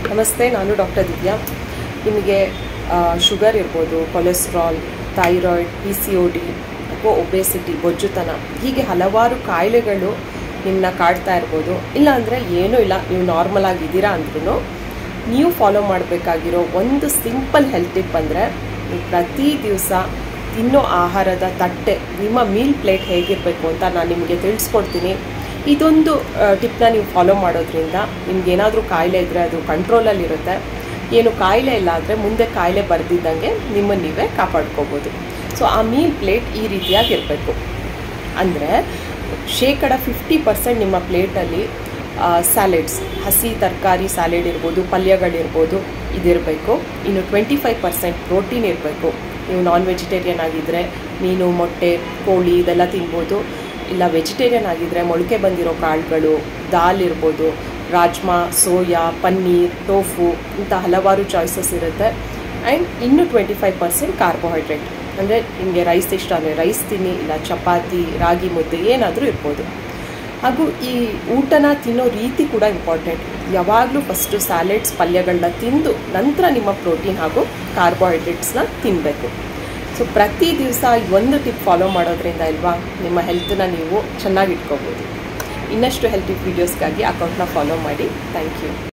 ನಮಸ್ತೆ ನಾನು ಡಾಕ್ಟರ್ ದಿವ್ಯಾ ನಿಮಗೆ ಶುಗರ್ ಇರ್ಬೋದು cholesterol thyroid P C O D ಅಥವಾ ಒಬೆಸಿಟಿ ಬೊಜ್ಜುತನ ಹೀಗೆ ಹಲವಾರು ಕಾಯಿಲೆಗಳು ನಿಮ್ಮನ್ನ ಕಾಡ್ತಾ ಇರ್ಬೋದು ಇಲ್ಲಾಂದರೆ ಏನೂ ಇಲ್ಲ ನೀವು ನಾರ್ಮಲ್ ಆಗಿದ್ದೀರಾ ಅಂದ್ರೂ ನೀವು ಫಾಲೋ ಮಾಡಬೇಕಾಗಿರೋ ಒಂದು ಸಿಂಪಲ್ ಹೆಲ್ತ್ ಟಿಪ್ ಅಂದರೆ ನೀವು ಪ್ರತಿ ದಿವಸ ತಿನ್ನೋ ಆಹಾರದ ತಟ್ಟೆ ನಿಮ್ಮ ಮೀಲ್ ಪ್ಲೇಟ್ ಹೇಗಿರಬೇಕು ಅಂತ ನಾನು ನಿಮಗೆ ತಿಳಿಸ್ಕೊಡ್ತೀನಿ ಇದೊಂದು ಟಿಪ್ನ ನೀವು ಫಾಲೋ ಮಾಡೋದ್ರಿಂದ ನಿಮ್ಗೆ ಏನಾದರೂ ಕಾಯಿಲೆ ಇದ್ದರೆ ಅದು ಕಂಟ್ರೋಲಲ್ಲಿರುತ್ತೆ ಏನು ಕಾಯಿಲೆ ಇಲ್ಲ ಅಂದರೆ ಮುಂದೆ ಕಾಯಿಲೆ ಬರೆದಿದ್ದಂಗೆ ನಿಮ್ಮನ್ನು ನೀವೇ ಕಾಪಾಡ್ಕೋಬೋದು ಸೊ ಆ ಮೀಲ್ ಪ್ಲೇಟ್ ಈ ರೀತಿಯಾಗಿ ಇರಬೇಕು ಅಂದರೆ ಶೇಕಡ ಫಿಫ್ಟಿ ಪರ್ಸೆಂಟ್ ನಿಮ್ಮ ಪ್ಲೇಟಲ್ಲಿ ಸ್ಯಾಲೆಡ್ಸ್ ಹಸಿ ತರಕಾರಿ ಸ್ಯಾಲೆಡ್ ಇರ್ಬೋದು ಪಲ್ಯಗಳಿರ್ಬೋದು ಇದಿರಬೇಕು ಇನ್ನು ಟ್ವೆಂಟಿ ಫೈವ್ ಪರ್ಸೆಂಟ್ ಪ್ರೋಟೀನ್ ಇರಬೇಕು ನೀವು ನಾನ್ ವೆಜಿಟೇರಿಯನ್ ಆಗಿದ್ದರೆ ಮೀನು ಮೊಟ್ಟೆ ಕೋಳಿ ಇದೆಲ್ಲ ತಿನ್ಬೋದು ಇಲ್ಲ ವೆಜಿಟೇರಿಯನ್ ಆಗಿದ್ದರೆ ಮೊಳಕೆ ಬಂದಿರೋ ಕಾಳುಗಳು ದಾಲ್ ಇರ್ಬೋದು ರಾಜ್ಮಾ ಸೋಯಾ ಪನ್ನೀರ್ ಟೋಫು ಇಂಥ ಹಲವಾರು ಚಾಯ್ಸಸ್ ಇರುತ್ತೆ ಆ್ಯಂಡ್ ಇನ್ನು ಟ್ವೆಂಟಿ ಫೈವ್ ಪರ್ಸೆಂಟ್ ಕಾರ್ಬೋಹೈಡ್ರೇಟ್ ಅಂದರೆ ನಿಮಗೆ ರೈಸ್ ಇಷ್ಟ ಅಂದರೆ ರೈಸ್ ತಿನ್ನಿ ಇಲ್ಲ ಚಪಾತಿ ರಾಗಿ ಮುದ್ದೆ ಏನಾದರೂ ಇರ್ಬೋದು ಹಾಗೂ ಈ ಊಟನ ತಿನ್ನೋ ರೀತಿ ಕೂಡ ಇಂಪಾರ್ಟೆಂಟ್ ಯಾವಾಗಲೂ ಫಸ್ಟು ಸ್ಯಾಲೆಡ್ಸ್ ಪಲ್ಯಗಳನ್ನ ತಿಂದು ನಂತರ ನಿಮ್ಮ ಪ್ರೋಟೀನ್ ಹಾಗೂ ಕಾರ್ಬೋಹೈಡ್ರೇಟ್ಸ್ನ ತಿನ್ನಬೇಕು ಸೊ ಪ್ರತಿ ದಿವಸ ಈ ಒಂದು ಟಿಪ್ ಫಾಲೋ ಮಾಡೋದ್ರಿಂದ ಇಲ್ವಾ ನಿಮ್ಮ ಹೆಲ್ತನ್ನ ನೀವು ಚೆನ್ನಾಗಿ ಇಟ್ಕೋಬೋದು ಇನ್ನಷ್ಟು ಹೆಲ್ತ್ ಟಿಪ್ ವೀಡಿಯೋಸ್ಗಾಗಿ ಅಕೌಂಟ್ನ ಫಾಲೋ ಮಾಡಿ ಥ್ಯಾಂಕ್ ಯು